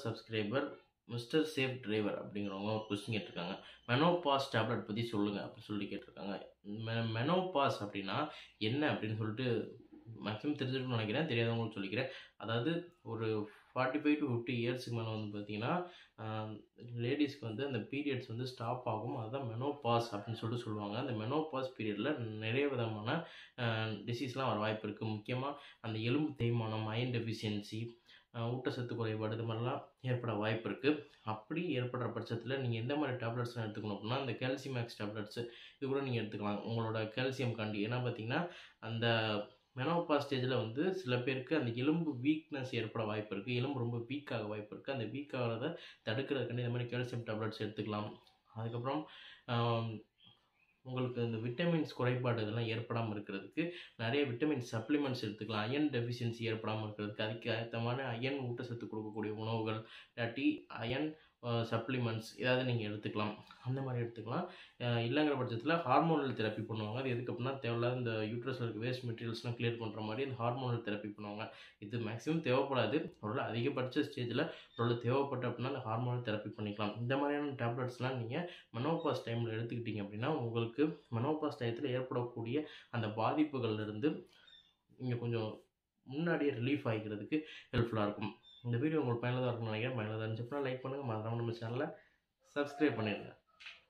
subscriber mister safe driver அப்படிங்கிறவங்க ஒரு question கேட்டிருக்காங்க மெனோபாஸ் டேப்லெட் பற்றி சொல்லுங்கள் அப்படின்னு சொல்லி கேட்டிருக்காங்க மெ மெனோபாஸ் அப்படின்னா என்ன அப்படின்னு சொல்லிட்டு மேக்ஸிமம் தெரிஞ்சிருக்கும்னு நினைக்கிறேன் தெரியாதவங்களுக்கு சொல்லிக்கிறேன் அதாவது ஒரு ஃபார்ட்டி ஃபைவ் டு ஃபிஃப்டி இயர்ஸுக்கு மேலே வந்து பார்த்திங்கன்னா லேடிஸ்க்கு வந்து அந்த பீரியட்ஸ் வந்து ஸ்டாப் ஆகும் அதுதான் மெனோபாஸ் அப்படின்னு சொல்லிட்டு சொல்லுவாங்க அந்த மெனோபாஸ் பீரியடில் நிறைய விதமான டிசீஸ்லாம் வர வாய்ப்பு இருக்குது முக்கியமாக அந்த எலும்பு தேய்மானம் அயன் டெஃபிஷியன்சி ஊட்டச்சத்து குறைபாடு இது மாதிரிலாம் ஏற்பட வாய்ப்பு இருக்குது அப்படி ஏற்படுற பட்சத்தில் நீங்கள் எந்த மாதிரி டேப்லெட்ஸ்லாம் எடுத்துக்கணும் அப்படின்னா இந்த கேல்சிமேக்ஸ் டேப்லெட்ஸு இது கூட நீங்கள் எடுத்துக்கலாம் உங்களோட கால்சியம் காண்டி ஏன்னா பார்த்தீங்கன்னா அந்த மெனோபா ஸ்டேஜில் வந்து சில பேருக்கு அந்த எலும்பு வீக்னஸ் ஏற்பட வாய்ப்பு இருக்குது எலும்பு ரொம்ப வீக்காக வாய்ப்பு இருக்குது அந்த வீக் ஆகிறத தடுக்கிறதுக்காண்டி இந்த மாதிரி கால்சியம் டேப்லெட்ஸ் எடுத்துக்கலாம் அதுக்கப்புறம் உங்களுக்கு இந்த விட்டமின்ஸ் குறைபாடு இதெல்லாம் ஏற்படாமல் இருக்கிறதுக்கு நிறைய விட்டமின் சப்ளிமெண்ட்ஸ் எடுத்துக்கலாம் அயன் டெஃபிஷியன்சி ஏற்படாமல் இருக்கிறதுக்கு அதுக்கு ஏற்ற மாதிரி அயன் ஊட்டச்சத்து கொடுக்கக்கூடிய உணவுகள் இல்லாட்டி அயன் சப்ளிமெண்ட்ஸ் ஏதாவது நீங்கள் எடுத்துக்கலாம் அந்த மாதிரி எடுத்துக்கலாம் இல்லைங்கிற பட்சத்தில் ஹார்மோனல் தெரப்பி பண்ணுவாங்க அது எதுக்கு அப்படின்னா தேவையில்லாத இந்த யூட்ரஸில் இருக்க வேஸ்ட் மெட்டீரியல்ஸ்லாம் கிளியர் பண்ணுற மாதிரி இந்த ஹார்மோனல் தெரப்பி பண்ணுவாங்க இது மேக்ஸிமம் தேவைப்படாது ஒரு அதிகபட்ச ஸ்டேஜில் ஒரு தேவைப்பட்ட அப்படின்னா அந்த ஹார்மோனல் தெரப்பி பண்ணிக்கலாம் இந்த மாதிரியான டேப்லெட்ஸ்லாம் நீங்கள் மெனோபாஸ் டைமில் எடுத்துக்கிட்டீங்க அப்படின்னா உங்களுக்கு மெனோபாஸ் டயத்தில் ஏற்படக்கூடிய அந்த பாதிப்புகள்லேருந்து நீங்கள் கொஞ்சம் முன்னாடியே ரிலீஃப் ஆகிக்கிறதுக்கு ஹெல்ப்ஃபுல்லாக இருக்கும் இந்த வீடியோ உங்களுக்கு பயனுள்ளதாக இருக்கும்னு நினைக்கிறேன் பயனுள்ளதாக இருந்துச்சுன்னா லைக் பண்ணுங்கள் மறக்காமல் நம்ம சேனலை சப்ஸ்கிரைப் பண்ணிடுங்க